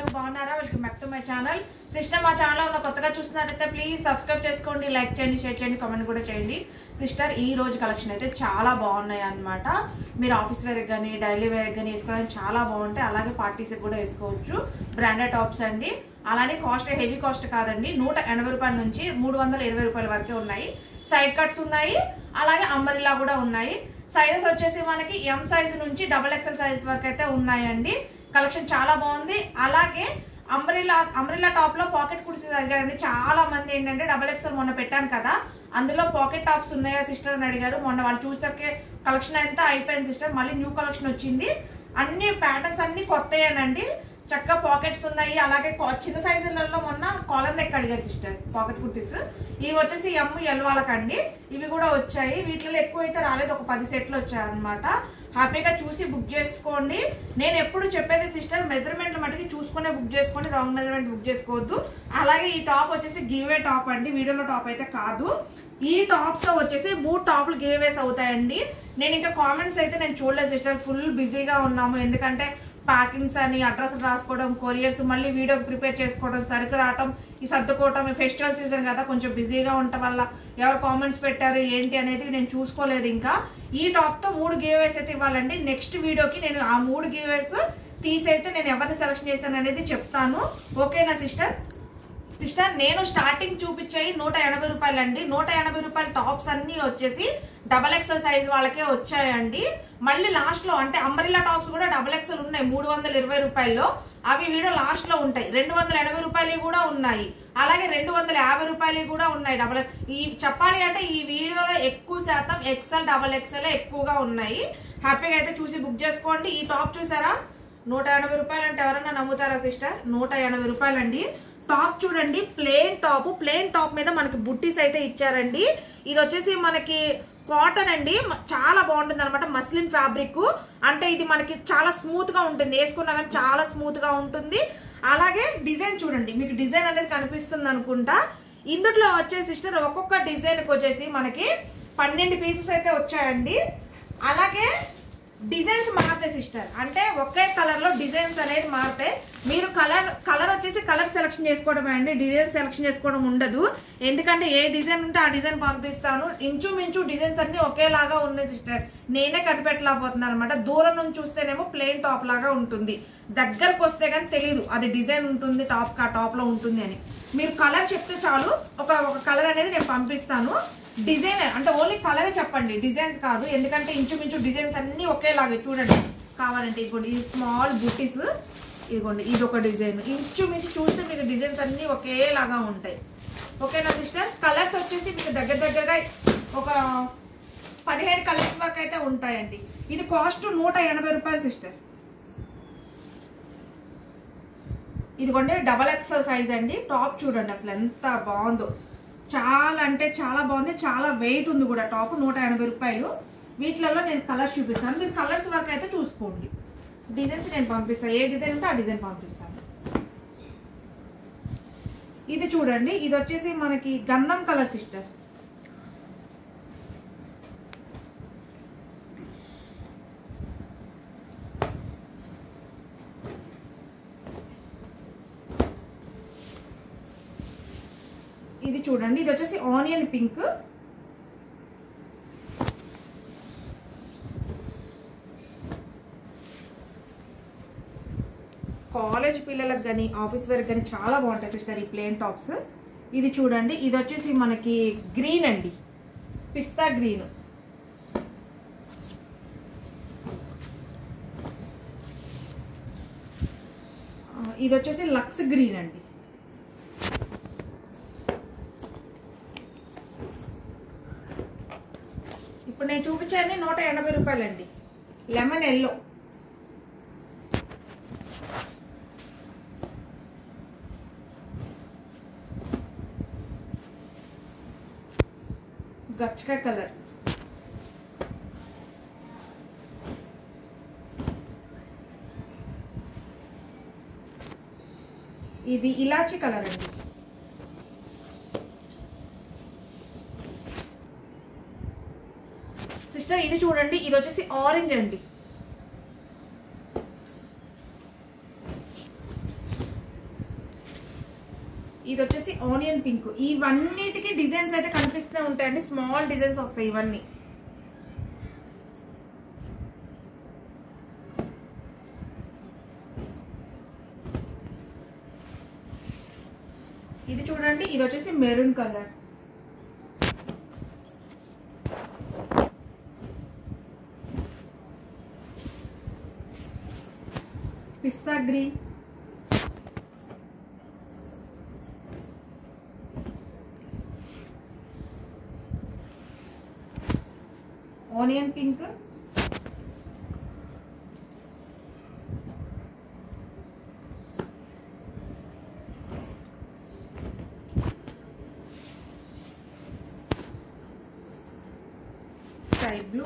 బాగున్నారా welcome back to my channel sister మా channel ఉన్న కొత్తగా చూస్తున్నట్టయితే ప్లీజ్ సబ్స్క్రైబ్ చేసుకోండి లైక్ చేయండి షేర్ చేయండి కామెంట్ కూడా చేయండి సిస్టర్ ఈ రోజు కలెక్షన్ అయితే చాలా బాగున్నాయి అన్నమాట మీరు ఆఫీస్ వేర్ కానీ డైలీ వేర్ కానీ వేసుకోవడానికి చాలా బాగుంటాయి అలాగే పార్టీస్ కూడా వేసుకోవచ్చు బ్రాండెడ్ టాప్స్ అండి అలానే కాస్ట్ హెవీ కాస్ట్ కాదండి నూట ఎనభై రూపాయల నుంచి మూడు వందల ఇరవై రూపాయల వరకే ఉన్నాయి సైడ్ కట్స్ ఉన్నాయి అలాగే అంబరిలా కూడా ఉన్నాయి సైజెస్ వచ్చేసి మనకి ఎం సైజ్ నుంచి డబల్ ఎక్స్ఎల్ సైజ్ వరకు అయితే ఉన్నాయండి కలెక్షన్ చాలా బాగుంది అలాగే అంబ్రిల్లా అంబ్రిల్లా టాప్ లో పాకెట్ కుర్సీస్ అడిగారండి చాలా మంది ఏంటంటే డబల్ ఎక్స్ఎల్ మొన్న పెట్టాను కదా అందులో పాకెట్ టాప్స్ ఉన్నాయా సిస్టర్ అని అడిగారు మొన్న వాళ్ళు చూసాకే కలెక్షన్ అంతా అయిపోయింది సిస్టర్ మళ్ళీ న్యూ కలెక్షన్ వచ్చింది అన్ని ప్యాటర్న్స్ అన్ని కొత్తయేనండి చక్కగా పాకెట్స్ ఉన్నాయి అలాగే కా- చిన్న సైజులలో మొన్న కాలర్ నెక్ అడిగారు సిస్టర్ పాకెట్ కుర్తీస్ ఇవి వచ్చేసి ఎమ్ ఎల్ వాళ్ళకండి ఇవి కూడా వచ్చాయి వీటిలో ఎక్కువ అయితే రాలేదు ఒక పది సెట్లు వచ్చాయి అనమాట హ్యాపీగా చూసి బుక్ చేసుకోండి నేను ఎప్పుడు చెప్పేది సిస్టర్ మెజర్మెంట్ మటుకి చూసుకునే బుక్ చేసుకోండి రాంగ్ మెజర్మెంట్ బుక్ చేసుకోవద్దు అలాగే ఈ టాప్ వచ్చేసి గివ్ టాప్ అండి వీడియోలో టాప్ అయితే కాదు ఈ టాప్స్ లో వచ్చేసి మూడు టాప్లు గివేస్ అవుతాయండి నేను ఇంకా కామెంట్స్ అయితే నేను చూడలేదు సిస్టర్ ఫుల్ బిజీగా ఉన్నాము ఎందుకంటే ప్యాకింగ్స్ అని అడ్రస్ రాసుకోవడం కొరియర్స్ మళ్ళీ వీడియో ప్రిపేర్ చేసుకోవడం సరుకు రావటం ఈ సర్దుకోవటం ఈ ఫెస్టివల్ సీజన్ కదా కొంచెం బిజీగా ఉండటం వల్ల ఎవరు కామెంట్స్ పెట్టారు ఏంటి అనేది నేను చూసుకోలేదు ఇంకా ఈ టాప్ తో మూడు గివేస్ అయితే ఇవ్వాలండి నెక్స్ట్ వీడియోకి నేను ఆ మూడు గివేస్ తీసైతే నేను ఎవరిని సెలెక్షన్ చేశాను అనేది చెప్తాను ఓకేనా సిస్టర్ సిస్టర్ నేను స్టార్టింగ్ చూపించేవి నూట ఎనభై రూపాయలు అండి నూట ఎనభై రూపాయల టాప్స్ అన్ని వచ్చేసి డబల్ ఎక్సెల్ సైజ్ వాళ్ళకే వచ్చాయండి మళ్ళీ లాస్ట్ లో అంటే అంబరిలా టాప్స్ కూడా డబల్ ఎక్సెల్ ఉన్నాయి మూడు వందల ఇరవై రూపాయల్లో అవి వీడియో లాస్ట్ లో ఉంటాయి రెండు వందల ఎనభై రూపాయలు కూడా ఉన్నాయి అలాగే రెండు వందల యాభై రూపాయలు కూడా ఉన్నాయి డబల్ ఈ చెప్పాలి అంటే ఈ వీడియోలో ఎక్కువ శాతం ఎక్సెల్ డబల్ ఎక్సెల్ ఎక్కువగా ఉన్నాయి హ్యాపీగా అయితే చూసి బుక్ చేసుకోండి ఈ టాప్ చూసారా నూట ఎనభై రూపాయలు అంటే ఎవరన్నా నమ్ముతారా సిస్టర్ నూట ఎనభై రూపాయలండి టాప్ చూడండి ప్లేన్ టాప్ ప్లేన్ టాప్ మీద మనకి బుట్టీస్ అయితే ఇచ్చారండి ఇది వచ్చేసి మనకి కాటన్ అండి మ- చాలా బాగుంటుంది అనమాట మస్లిన్ ఫ్యాబ్రిక్ అంటే ఇది మనకి చాలా స్మూత్ గా ఉంటుంది వేసుకున్నా కానీ చాలా స్మూత్ గా ఉంటుంది అలాగే డిజైన్ చూడండి మీకు డిజైన్ అనేది కనిపిస్తుంది అనుకుంటా ఇందులో వచ్చే సిస్టర్ ఒక్కొక్క డిజైన్ వచ్చేసి మనకి పన్నెండు పీసెస్ అయితే వచ్చాయండి అలాగే డిజైన్స్ మారుతాయి సిస్టర్ అంటే ఒకే కలర్ లో డిజైన్స్ అనేది మారుతాయి మీరు కలర్ కలర్ వచ్చేసి కలర్ సెలెక్షన్ చేసుకోవడమే అండి డిజైన్ సెలెక్షన్ చేసుకోవడం ఉండదు ఎందుకంటే ఏ డిజైన్ ఉంటే ఆ డిజైన్ పంపిస్తాను ఇంచుమించు డిజైన్స్ అన్ని ఒకేలాగా ఉన్నాయి సిస్టర్ నేనే కనిపెట్టలేకపోతున్నాను అనమాట దూరం నుంచి చూస్తేనేమో ప్లెయిన్ టాప్ లాగా ఉంటుంది దగ్గరకు వస్తే కానీ తెలియదు అది డిజైన్ ఉంటుంది టాప్ కా టాప్ లో ఉంటుంది అని మీరు కలర్ చెప్తే చాలు ఒక ఒక కలర్ అనేది నేను పంపిస్తాను డిజైన్ అంటే ఓన్లీ కలరే చెప్పండి డిజైన్స్ కాదు ఎందుకంటే ఇంచుమించు డిజైన్స్ అన్ని ఒకేలాగే చూడండి కావాలంటే ఇదిగోండి ఇది స్మాల్ బుటీస్ ఇదిగోండి ఇది ఒక డిజైన్ ఇంచుమించు చూస్తే మీకు డిజైన్స్ అన్ని ఒకేలాగా ఉంటాయి ఓకేనా సిస్టర్ కలర్స్ వచ్చేసి మీకు దగ్గర దగ్గరగా ఒక పదిహేను కలర్స్ వరకు అయితే ఉంటాయండి ఇది కాస్ట్ నూట ఎనభై రూపాయలు సిస్టర్ ఇదిగోండి డబల్ ఎక్సెల్ సైజ్ అండి టాప్ చూడండి అసలు ఎంత బాగుందో చాలా అంటే చాలా బాగుంది చాలా వెయిట్ ఉంది కూడా టాప్ నూట ఎనభై రూపాయలు వీటిలలో నేను కలర్స్ చూపిస్తాను మీరు కలర్స్ వరకు అయితే చూసుకోండి డిజైన్స్ నేను పంపిస్తాను ఏ డిజైన్ ఉంటే ఆ డిజైన్ పంపిస్తాను ఇది చూడండి ఇది వచ్చేసి మనకి గంధం కలర్ సిస్టర్ ఇది చూడండి ఇది వచ్చేసి ఆనియన్ పింక్ కాలేజ్ పిల్లలకు కానీ ఆఫీస్ వేర్ కానీ చాలా బాగుంటాయి సిస్టర్ ఈ ప్లేన్ టాప్స్ ఇది చూడండి ఇది వచ్చేసి మనకి గ్రీన్ అండి పిస్తా గ్రీన్ ఆ, ఇది వచ్చేసి లక్స్ గ్రీన్ అండి ఇప్పుడు నేను చూపించాను నూట ఎనభై రూపాయలండి లెమన్ ఎల్లో గచ్చకాయ కలర్ ఇది ఇలాచి కలర్ అండి సిస్టర్ ఇది చూడండి ఇది వచ్చేసి ఆరెంజ్ అండి ఇది వచ్చేసి ఆనియన్ పింక్ ఇవన్నిటికి డిజైన్స్ అయితే కనిపిస్తూనే ఉంటాయండి స్మాల్ డిజైన్స్ వస్తాయి ఇవన్నీ ఇది చూడండి ఇది వచ్చేసి maroon colour pista green onion pink sky blue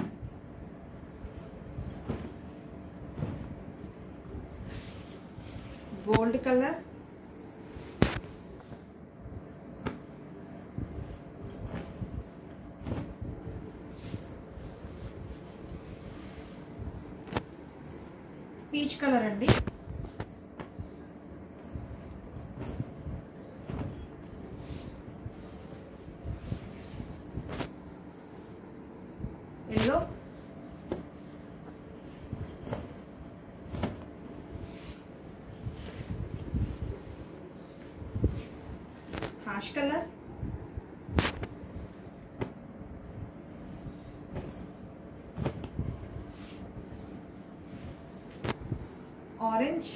gold colour peach colour అండి ఎల్లో హాష్ కలర్ ఆరెంజ్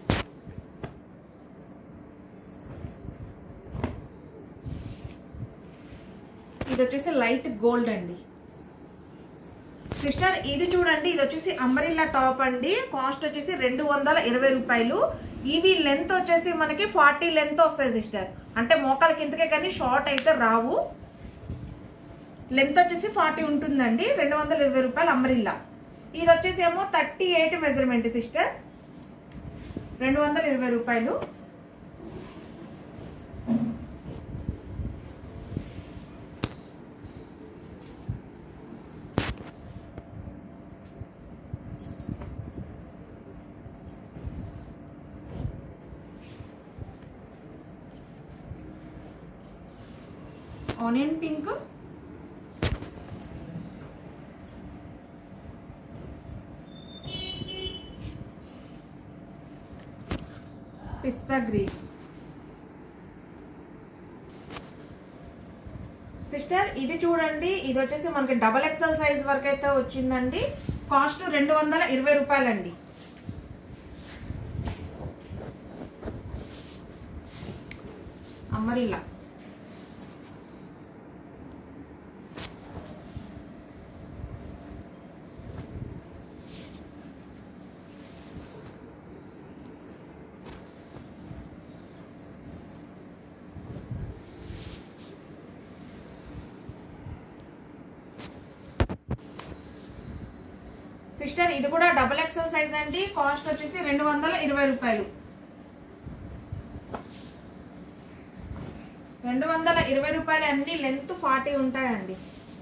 ఇది వచ్చేసి లైట్ గోల్డ్ అండి సిస్టర్ ఇది చూడండి ఇది వచ్చేసి అంబరిల్లా టాప్ అండి కాస్ట్ వచ్చేసి రెండు వందల ఇరవై రూపాయలు ఇవి లెంత్ వచ్చేసి మనకి ఫార్టీ లెంత్ వస్తాయి సిస్టర్ అంటే మోకాల కిందకే కానీ షార్ట్ అయితే రావు లెంత్ వచ్చేసి ఫార్టీ ఉంటుందండి రెండు వందల ఇరవై రూపాయలు అంబరిల్లా ఇది వచ్చేసి ఏమో థర్టీ ఎయిట్ మెజర్మెంట్ సిస్టర్ రెండు వందల ఇరవై రూపాయలు onion pink pista green sister ఇది చూడండి ఇది వచ్చేసి మనకి డబల్ ఎక్సెల్ సైజ్ వరకు అయితే వచ్చిందండి కాస్ట్ రెండు వందల ఇరవై రూపాయలండి అమ్మరిల్లా సిస్టర్ ఇది కూడా డబుల్ ఎక్సెల్ సైజ్ అండి కాస్ట్ వచ్చేసి రెండు వందల ఇరవై రూపాయలు రెండు వందల ఇరవై రూపాయలు అన్ని లెంత్ ఫార్టీ ఉంటాయండి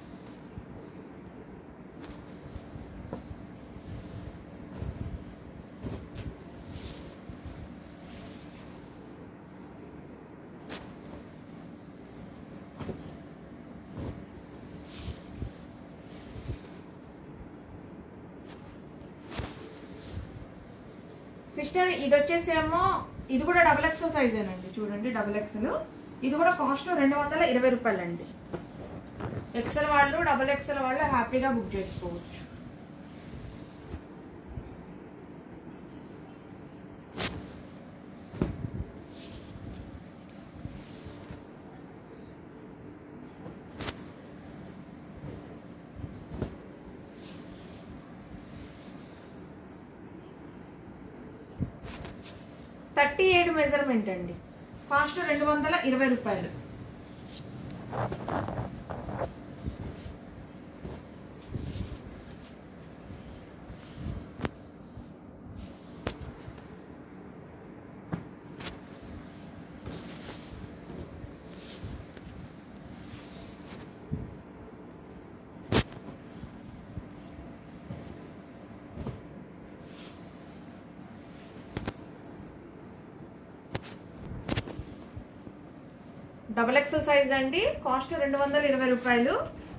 సిస్టర్ ఇది వచ్చేసేమో ఇది కూడా డబుల్ ఎక్సెల్ సైజ్ అండి చూడండి డబుల్ ఎక్సెల్ ఇది కూడా కాస్ట్ రెండు వందల ఇరవై రూపాయలు అండి ఎక్సెల్ వాళ్ళు డబుల్ ఎక్సెల్ వాళ్ళు హ్యాపీగా బుక్ చేసుకోవచ్చు థర్టీ ఏడు మెజర్మెంట్ అండి కాస్ట్ రెండు వందల ఇరవై రూపాయలు డబల్ ఎక్సెల్ సైజ్ అండి కాస్ట్ రెండు వందల ఇరవై రూపాయలు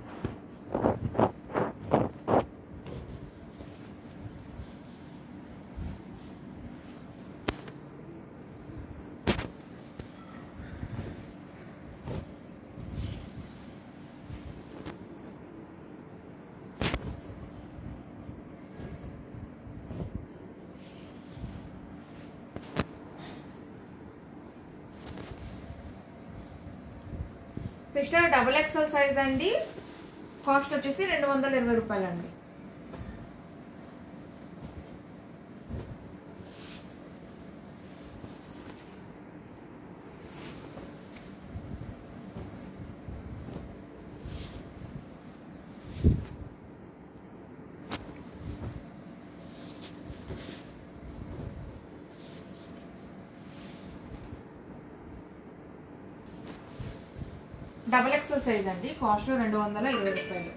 సిస్టర్ డబల్ ఎక్సెల్ సైజ్ అండి కాస్ట్ వచ్చేసి రెండు వందల ఇరవై రూపాయలు అండి డబల్ ఎక్సెల్ సైజ్ అండి కాస్ట్ రెండు వందల ఇరవై రూపాయలు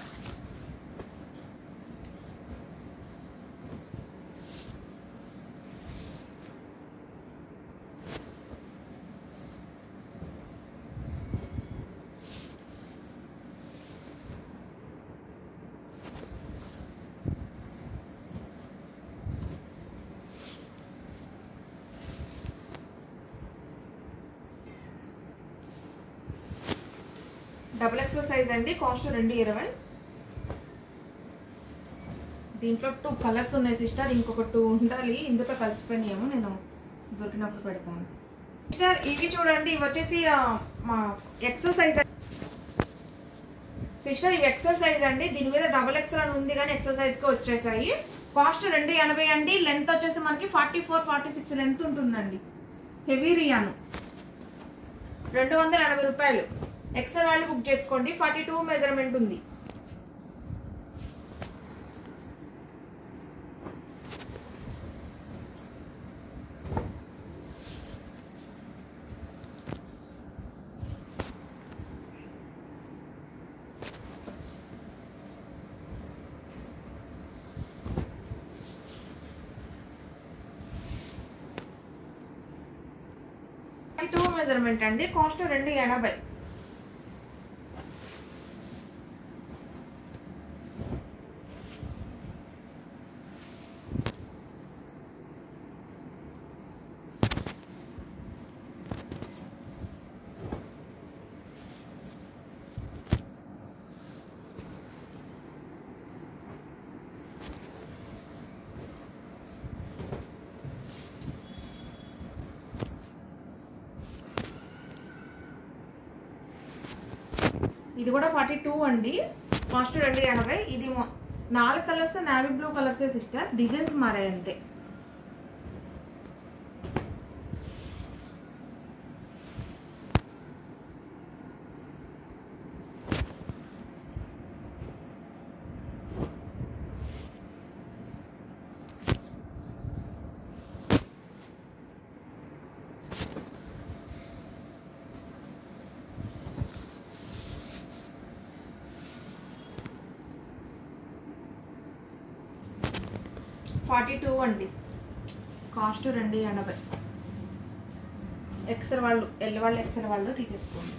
డబుల్ ఎక్స్ఎల్ సైజ్ అండి కాస్ట్ రెండు ఇరవై దీంట్లో టూ కలర్స్ ఉన్నాయి సిస్టర్ ఇంకొక టూ ఉండాలి ఇందులో కలిసిపోయినాయేమో నేను దొరికినప్పుడు పెడతాను సిస్టర్ ఇవి చూడండి ఇవి వచ్చేసి ఆ, మా ఎక్సెల్ సైజ్ సిస్టర్ ఇవి ఎక్సెల్ సైజ్ అండి దీని మీద డబుల్ ఎక్సెల్ అని ఉంది కానీ ఎక్సెల్ సైజ్ కి వచ్చేసాయి కాస్ట్ రెండు ఎనభై అండి లెంత్ వచ్చేసి మనకి forty four forty six length ఉంటుందండి హెవీ రియాను రెండు వందల ఎనభై రూపాయలు ఎక్సెల్ వాళ్ళు బుక్ చేసుకోండి ఫార్టీ టూ మెజర్మెంట్ ఉంది ఫార్టీ టూ మెజర్మెంట్ అండి కాస్ట్ రెండు ఎనభై ఇది కూడా ఫార్టీ టూ అండి కాస్ట్ రెండు ఎనభై ఇది మొ- నాలుగు colours navy blue colours sister designs మారాయి అంతే ఫార్టీ టూ అండి కాస్ట్ రెండు ఎనభై ఎక్సెల్ వాళ్ళు ఎల్ వాళ్ళు ఎక్సెల్ వాళ్ళు తీసేసుకోండి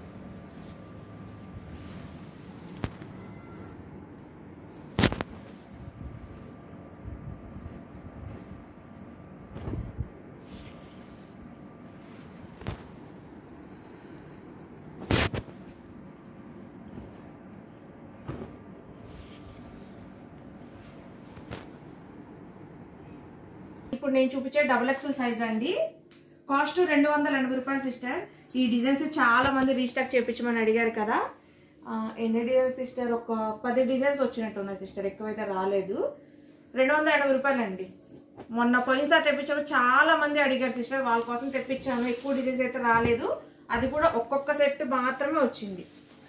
ఇప్పుడు నేను చూపించే డబుల్ ఎక్సెల్ సైజ్ అండి కాస్ట్ రెండు వందల ఎనభై రూపాయలు సిస్టర్ ఈ డిజైన్స్ చాలా మంది రీస్టాక్ చేయించమని అడిగారు కదా ఆ, ఎన్ని డిజైన్స్ సిస్టర్ ఒక పది డిజైన్స్ వచ్చినట్టు ఉన్నాయి సిస్టర్ ఎక్కువైతే రాలేదు రెండు వందల ఎనభై రూపాయలు అండి మొన్న పోయినసారి తెప్పించాము చాలా మంది అడిగారు సిస్టర్ వాళ్ళ కోసం తెప్పించాము ఎక్కువ డిజైన్స్ అయితే రాలేదు అది కూడా ఒక్కొక్క సెట్ మాత్రమే వచ్చింది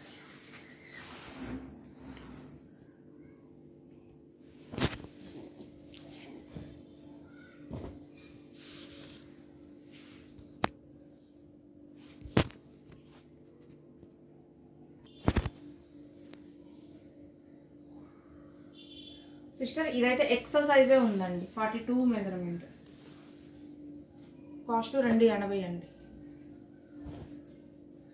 సిస్టర్ ఇదైతే ఎక్సెల్ సైజే ఉందండి ఫార్టీ టూ మెజర్మెంట్ కాస్ట్ రెండు ఎనభై అండి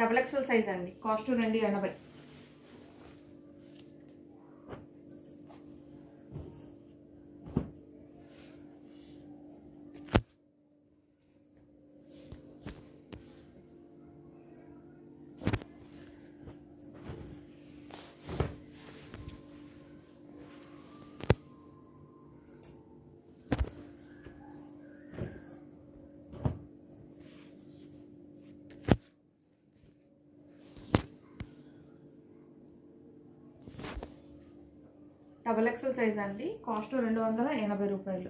డబల్ ఎక్స్ఎల్ సైజ్ అండి కాస్ట్ రెండు ఎనభై డబల్ ఎక్స్ఎల్ సైజ్ అండి కాస్ట్ రెండు వందల ఎనభై రూపాయలు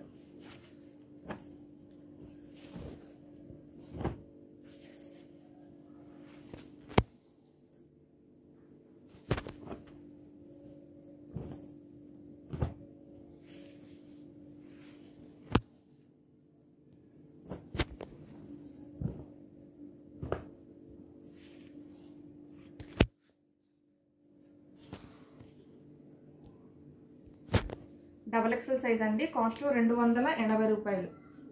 డబల్ ఎక్స్ఎల్ సైజ్ అండి కాస్ట్ రెండు వందల ఎనభై రూపాయలు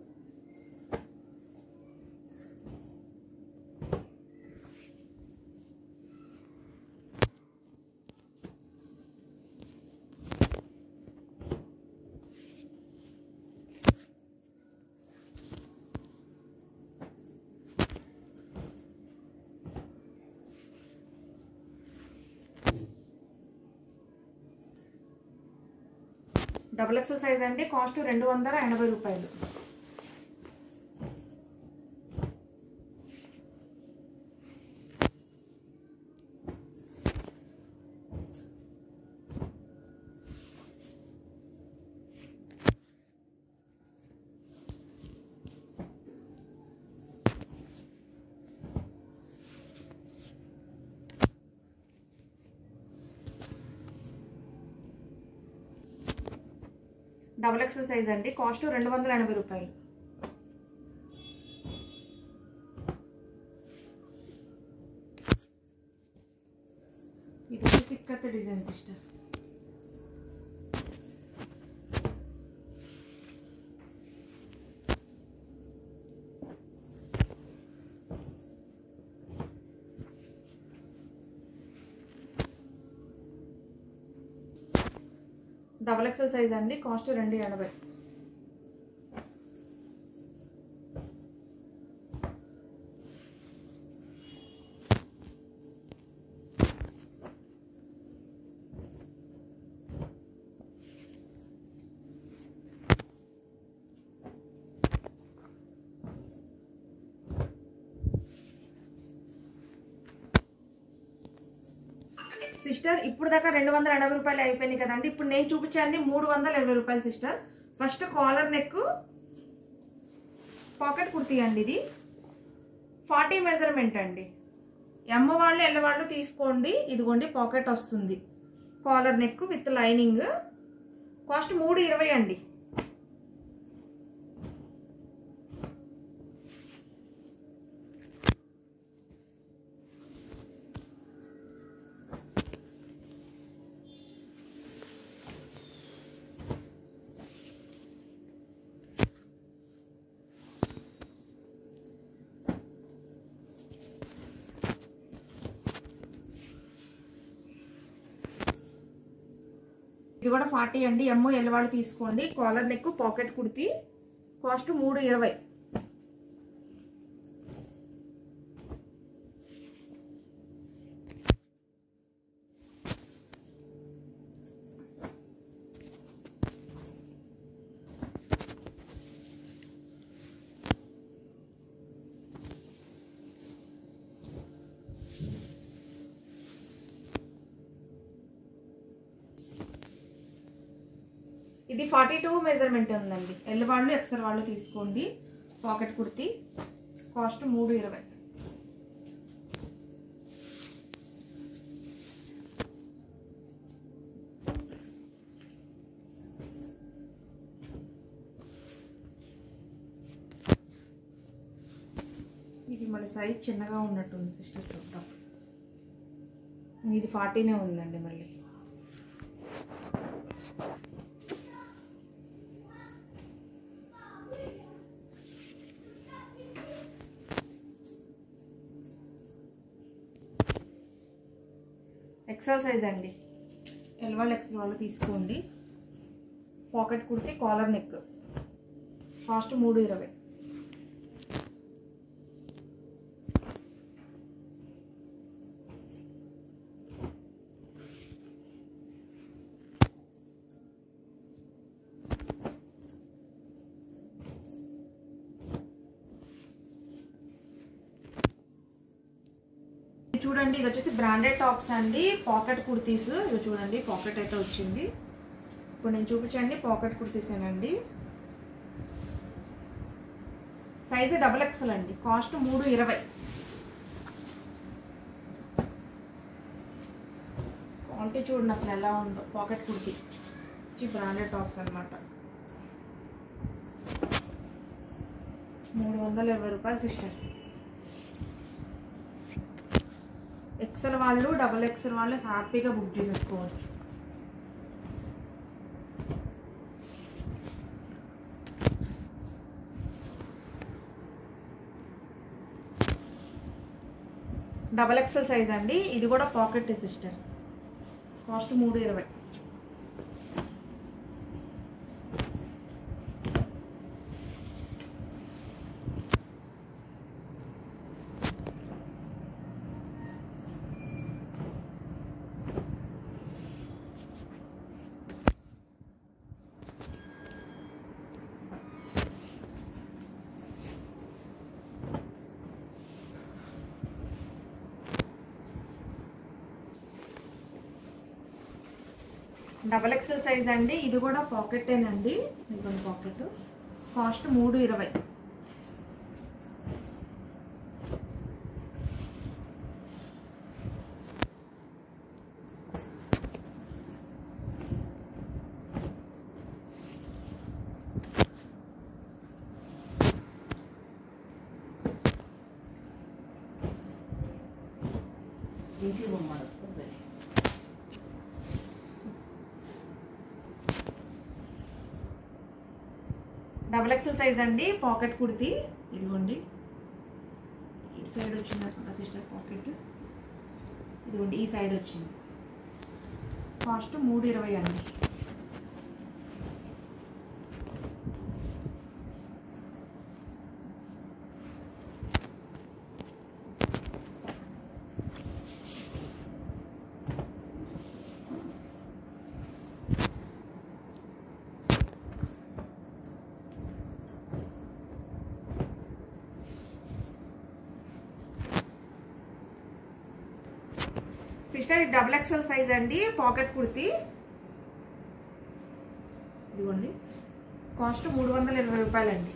డబుల్ ఎక్స్ఎల్ సైజ్ అండి కాస్ట్ రెండు వందల ఎనభై రూపాయలు డబుల్ ఎక్స్ఎల్ సైజ్ అండి కాస్ట్ రెండు వందల ఎనభై రూపాయలు ఇది వచ్చేసి ikkat design sister double XL size అండి కాస్ట్ రెండు ఎనభై సిస్టర్ ఇప్పుడు దాకా రెండు వందల ఎనభై రూపాయలు అయిపోయినాయి కదండి ఇప్పుడు నేను చూపించాను మూడు వందల ఇరవై రూపాయలు sister first collar neck pocket kurti అండి ఇది ఫార్టీ మెజర్మెంట్ అండి ఎమ్మ వాళ్ళు ఎల్ల వాళ్ళు తీసుకోండి ఇదిగోండి పాకెట్ వస్తుంది collar neck with lining cost మూడు ఇరవై అండి ఇది కూడా ఫార్టీ అండి ఎమ్మో ఎల్లవాళ్ళు తీసుకోండి collar neck pocket kurti cost మూడు ఇరవై ఇది ఫార్టీ టూ మెజర్మెంట్ ఉందండి ఎల్ వాళ్ళు ఎక్సెల్ వాళ్ళు తీసుకోండి పాకెట్ కుర్తి కాస్ట్ మూడు ఇరవై ఇది మన సైజ్ చిన్నగా ఉన్నట్టుంది సిస్టర్ చూద్దాం ఇది ఫార్టీనే ఉందండి మళ్ళీ ఎక్సెల్ సైజ్ అండి ఎల్ వాళ్ళు ఎక్సెల్ వాళ్ళు తీసుకోండి pocket kurti collar neck cost మూడు ఇరవై ఇది చూడండి ఇది వచ్చేసి బ్రాండెడ్ టాప్స్ అండి పాకెట్ కుర్తీస్ ఇది చూడండి పాకెట్ అయితే వచ్చింది ఇప్పుడు నేను చూపించండి పాకెట్ కుర్తీసేనండి సైజు డబుల్ ఎక్సెల్ అండి కాస్ట్ మూడు ఇరవై క్వాలిటీ చూడండి అసలు ఎలా ఉందో పాకెట్ కుర్తీ వచ్చి బ్రాండెడ్ టాప్స్ అన్నమాట మూడు వందల ఇరవై రూపాయలు సిస్టర్ ఎక్సెల్ వాళ్ళు డబల్ ఎక్సెల్ వాళ్ళు హ్యాపీగా బుక్ చేసేసుకోవచ్చు డబల్ ఎక్సెల్ సైజ్ అండి ఇది కూడా పాకెట్ సిస్టర్ కాస్ట్ మూడు ఇరవై డబల్ ఎక్సెల్ సైజ్ అండి ఇది కూడా పాకెటేనండి ఇదిగోండి పాకెట్ కాస్ట్ మూడు ఇరవై ఇంటికి బొమ్మలు డబల్ ఎక్సెల్ సైజ్ అండి పాకెట్ కుర్తి ఇదిగోండి ఇటు సైడ్ వచ్చింది అనుకుంటా సిస్టర్ పాకెట్ ఇదిగోండి ఈ సైడ్ వచ్చింది కాస్ట్ మూడు ఇరవై అండి సిస్టర్ ఇది డబుల్ ఎక్స్ఎల్ సైజ్ అండి పాకెట్ కుర్తి ఇదిగోండి కాస్ట్ మూడు వందల ఇరవై రూపాయలండి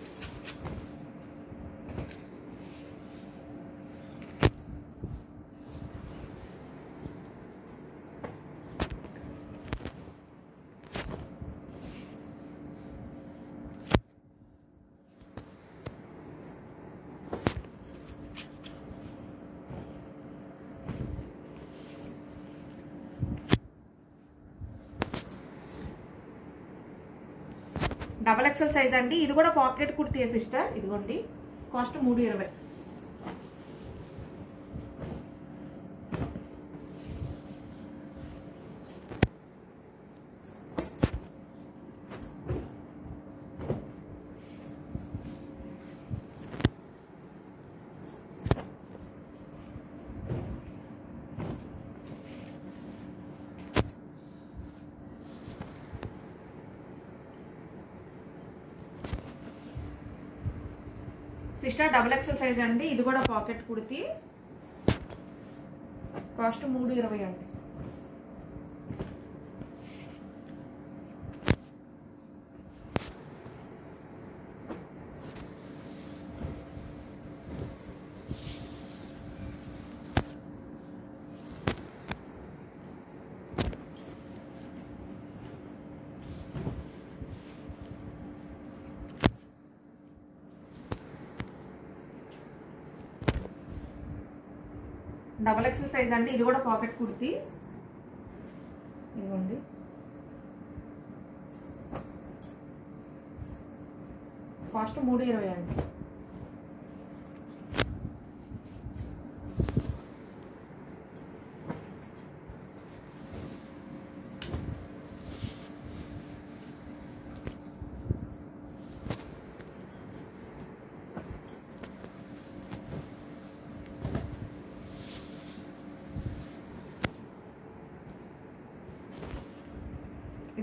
డబల్ ఎక్స్ఎల్ సైజ్ అండి ఇది కూడా పాకెట్ కుర్తీ సిస్టర్ ఇదిగోండి కాస్ట్ మూడు ఇరవై సిస్టర్ డబుల్ ఎక్స్ఎల్ సైజ్ అండి ఇది కూడా పాకెట్ కుర్తి కాస్ట్ మూడు ఇరవై అండి డబల్ ఎక్స్ఎల్ సైజ్ అండి ఇది కూడా పాకెట్ కుర్తి ఇదిగోండి కాస్ట్ మూడు ఇరవై అండి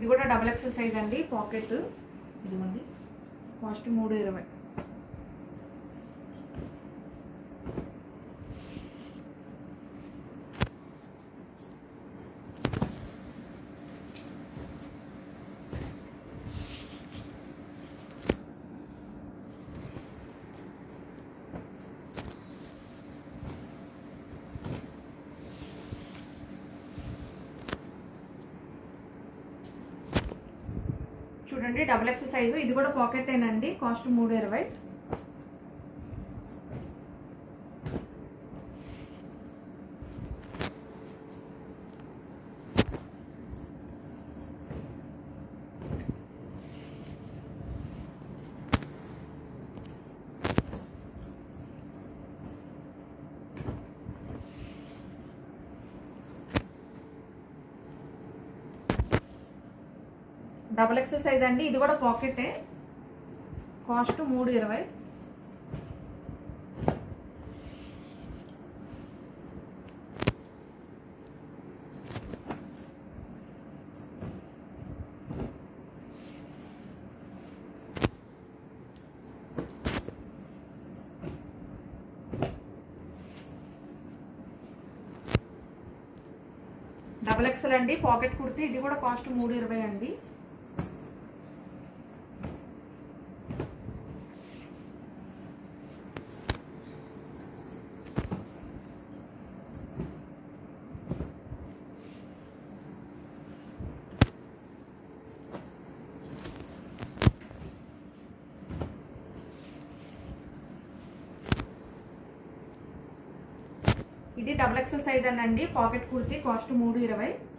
ఇది కూడా డబల్ ఎక్సెల్ సైజ్ అండి పాకెట్ ఇదిగోండి కాస్ట్ మూడు ఇరవై చూడండి డబుల్ ఎక్స్ సైజు ఇది కూడా పాకెట్ ఏనండి కాస్ట్ మూడు ఇరవై డబల్ ఎక్సెల్ సైజ్ అండి ఇది కూడా పాకెటే కాస్ట్ మూడు ఇరవై డబల్ ఎక్సెల్ అండి పాకెట్ కుర్తి ఇది కూడా కాస్ట్ మూడు ఇరవై అండి ఇది డబుల్ ఎక్సెల్ సైజ్ అండి పాకెట్ కుర్తి కాస్ట్ మూడు ఇరవై